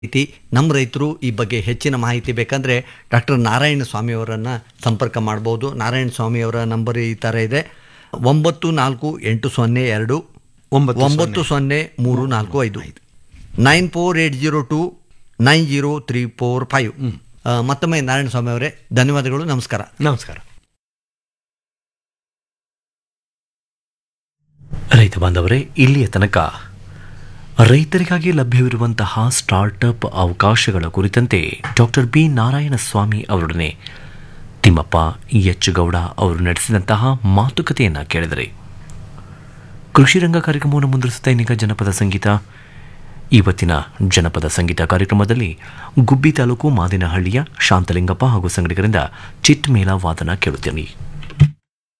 ಮಾಹಿತಿ ನಮ್ಮ ರೈತರು ಈ ಬಗ್ಗೆ ಹೆಚ್ಚಿನ ಮಾಹಿತಿ ಬೇಕಂದರೆ ಡಾಕ್ಟರ್ ನಾರಾಯಣ ಸ್ವಾಮಿಯವರನ್ನು ಸಂಪರ್ಕ ಮಾಡ್ಬೋದು ನಾರಾಯಣ ಸ್ವಾಮಿಯವರ ನಂಬರ್ ಈ ಥರ ಇದೆ ಒಂಬತ್ತು ನಾಲ್ಕು ಎಂಟು ಸೊನ್ನೆ ಎರಡು ಒಂಬತ್ತು ಒಂಬತ್ತು ಸೊನ್ನೆ ಮೂರು ನಾಲ್ಕು ಐದು nine four eight zero two nine zero three four five ಮತ್ತೊಮ್ಮೆ ನಾರಾಯಣ ಸ್ವಾಮಿ ಅವರೇ ಧನ್ಯವಾದಗಳು ನಮಸ್ಕಾರ ನಮಸ್ಕಾರ ರೈತ ಬಾಂಧವರೇ ಇಲ್ಲಿಯ ತನಕ ರೈತರಿಗಾಗಿ ಲಭ್ಯವಿರುವಂತಹ ಸ್ಟಾರ್ಟಪ್ ಅವಕಾಶಗಳ ಕುರಿತಂತೆ ಡಾಕ್ಟರ್ ಬಿ ನಾರಾಯಣ ಸ್ವಾಮಿ ಅವರೊಡನೆ ತಿಮ್ಮಪ್ಪ ಎಚ್ ಗೌಡ ಅವರು ನಡೆಸಿದಂತಹ ಮಾತುಕತೆಯನ್ನು ಕೇಳಿದರೆ ಕೃಷಿ ರಂಗ ಕಾರ್ಯಕ್ರಮವನ್ನು ಮುಂದುವರಿಸುತ್ತಾ ಇನ್ನೀಗ ಜನಪದ ಸಂಗೀತ ಇವತ್ತಿನ ಜನಪದ ಸಂಗೀತ ಕಾರ್ಯಕ್ರಮದಲ್ಲಿ ಗುಬ್ಬಿ ತಾಲೂಕು ಮಾದಿನಹಳ್ಳಿಯ ಶಾಂತಲಿಂಗಪ್ಪ ಹಾಗೂ ಸಂಗಡಿಗರಿಂದ ಚಿಟ್ ಮೇಳ ವಾದನ ಕೇಳುತ್ತೀನಿ